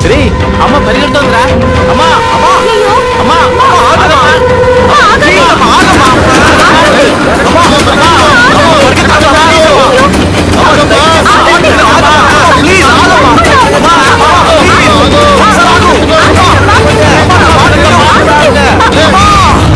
రే అమ్మ పరిగెడుతోందిరా అమ్మా అమ్మా అమ్మా అమ్మా ఆగమ్మా. ప్లీజ్ అమ్మా, ఆగమ్మా. రేయ్, అమ్మా, అమ్మా, అమ్మా, పరిగెత్తొద్దురా. అమ్మా, అమ్మా, ప్లీజ్ ఆగమ్మా. అమ్మా, అమ్మా, ప్లీజ్. ఒకసారి ఆగు. అమ్మా, అమ్మా.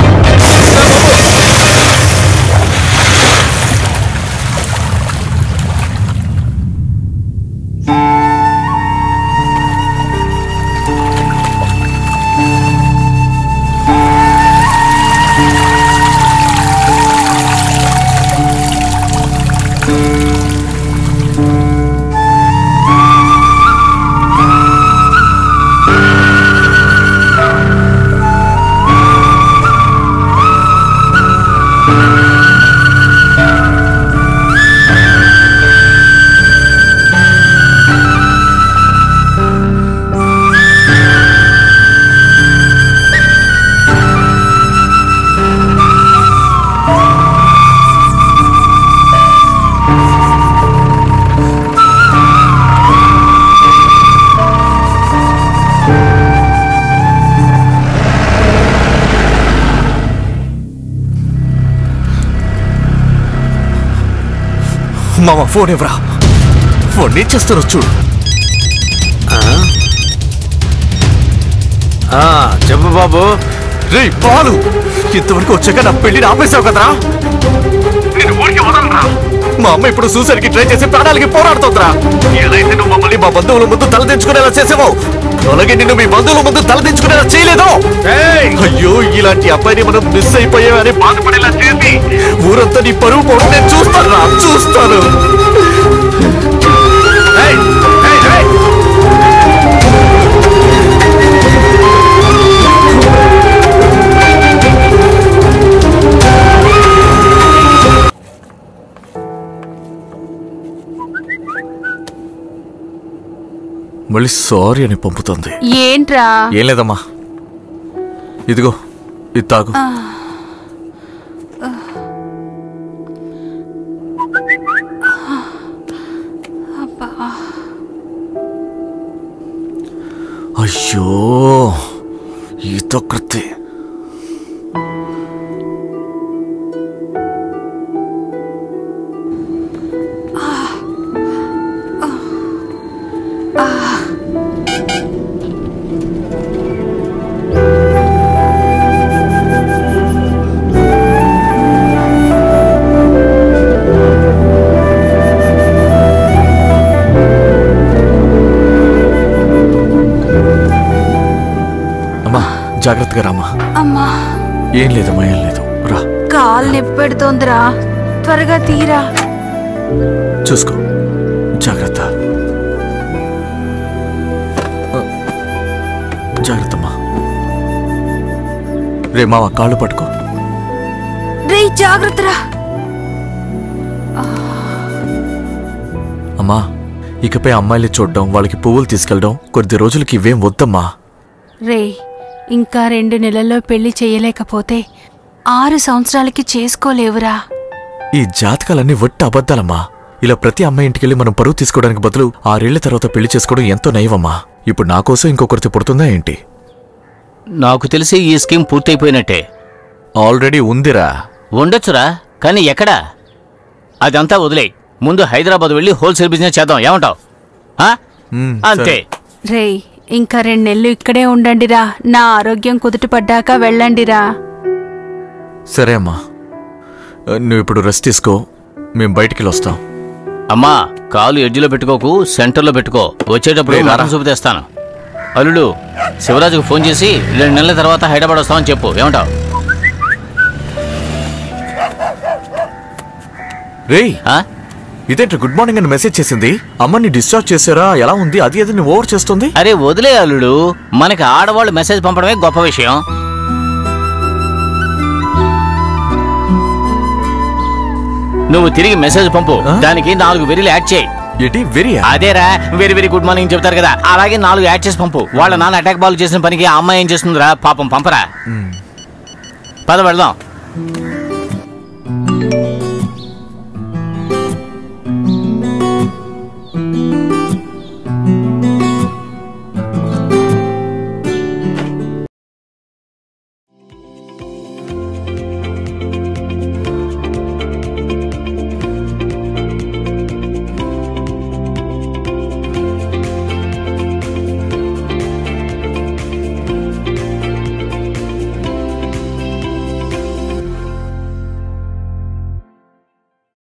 మామ ఫోన్ ఇవ్వరా ఫోన్ నేను చేస్తాను చూడు ఆ, చెప్పు బాబు రే పాలు ఇంతవరకు వచ్చాక నా పెళ్లిని ఆపేశావు కదరా నేను ఊరికి వదలరా మా అమ్మ ఇప్పుడు సూసైడ్ కి ట్రై చేసి ప్రాణాలకి పోరాడుతోందిరా ఏదైతే నువ్వు మమ్మల్ని మా బంధువుల ముందు తలదించుకునేలా చేసావో అలాగే నిన్ను మీ బంధువుల ముందు తలదించుకునేలా చేయలేదు అయ్యో ఇలాంటి అబ్బాయిని మనం మిస్ అయిపోయామని బాధపడేలా చేసి ఊరంతా నీ పరువు పోవడం నేను చూస్తాను చూస్తాను ఏయ్, ఏయ్, ఏయ్. మళ్ళీ సారీ అని పంపుతుంది ఏంట్రా ఏం లేదమ్మా ఇదిగో ఇది తాగు అయ్యో ఈతొక్కతే అమ్మా జాగ్రత్తగా రామ్మా అమ్మా ఏం లేదమ్మా ఏం లేదు రా కాలు నొప్పి పెడుతోందిరా త్వరగా తీరా చూసుకో జాగ్రత్త ఆ, జాగ్రత్తమ్మా రే మావ కాళ్ళు పట్టుకో రే జాగ్రత్తరా అమ్మా ఇకపై అమ్మాయిల్ని చూడడం వాళ్ళకి పువ్వులు తీసుకెళ్ళడం కొద్ది రోజులకి ఇవేం వద్దమ్మా రే ఇంకా రెండు నెలల్లో పెళ్లి చేయలేకపోతే ఆరు సంవత్సరాలకి చేసుకోలేవురా ఈ జాతకాలన్నీ వట్టి అబద్ధాలమ్మా ఇలా ప్రతి అమ్మాయి ఇంటికెళ్ళి మనం పరువు తీసుకోవడానికి బదులు ఆరేళ్ల తర్వాత పెళ్లి చేసుకోవడం ఎంతో నయవమ్మా ఇప్పుడు నా కోసం ఇంకొకరితో పుడుతుందా ఏంటి నాకు తెలిసి ఈ స్కీమ్ పూర్తయిపోయినట్టే ఆల్రెడీ ఉందిరా ఉండొచ్చురా కానీ ఎక్కడా అదంతా వదిలే ముందు హైదరాబాద్ వెళ్ళి హోల్సేల్ బిజినెస్ చేద్దాం ఏమంటావ్? ఆ మ్, అంతే సరే. రేయ్ ఇంకా రెండు నెలలు ఇక్కడే ఉండండిరా నా ఆరోగ్యం కుదుటపడ్డాక వెళ్ళండిరా సరే అమ్మా నువ్వు ఇప్పుడు రెస్ట్ తీసుకో మేము బయటికి వస్తాం అమ్మా కాలు ఎడ్జిలో పెట్టుకోకు సెంటర్లో పెట్టుకో వచ్చేటప్పుడు రే, రారా. మటన్ సూపు తెస్తాను అల్లుడు శివరాజుకు ఫోన్ చేసి రెండు నెలల తర్వాత హైదరాబాద్ వస్తామని చెప్పు ఏమంటావ్? రేయ్ ఆ ఇదేంటి గుడ్ మార్నింగ్ అని మెసేజ్ చేసింది అమ్మని డిశ్చార్జ్ చేశారా ఎలా ఉంది అది అది నువ్వు ఓవర్ చేస్తుంది అరే వదిలే అల్లుడు మనకి ఆడవాళ్ళు మెసేజ్ పంపడమే గొప్ప విషయం నువ్వు తిరిగి మెసేజ్ పంపు ఆ? దానికి నాలుగు వెరీలు యాడ్ చేయి ఏంటి వెరియా అదేరా వెరీ వెరీ గుడ్ మార్నింగ్ చెప్తారు కదా అలాగే నాలుగు యాడ్ చేసి పంపు వాళ్ళ నాన్న అటాక్ బాల్ చేసిన పనికి ఆ అమ్మాయి ఏం చేస్తుందిరా పాపం పంపరా పద వెళ్దాం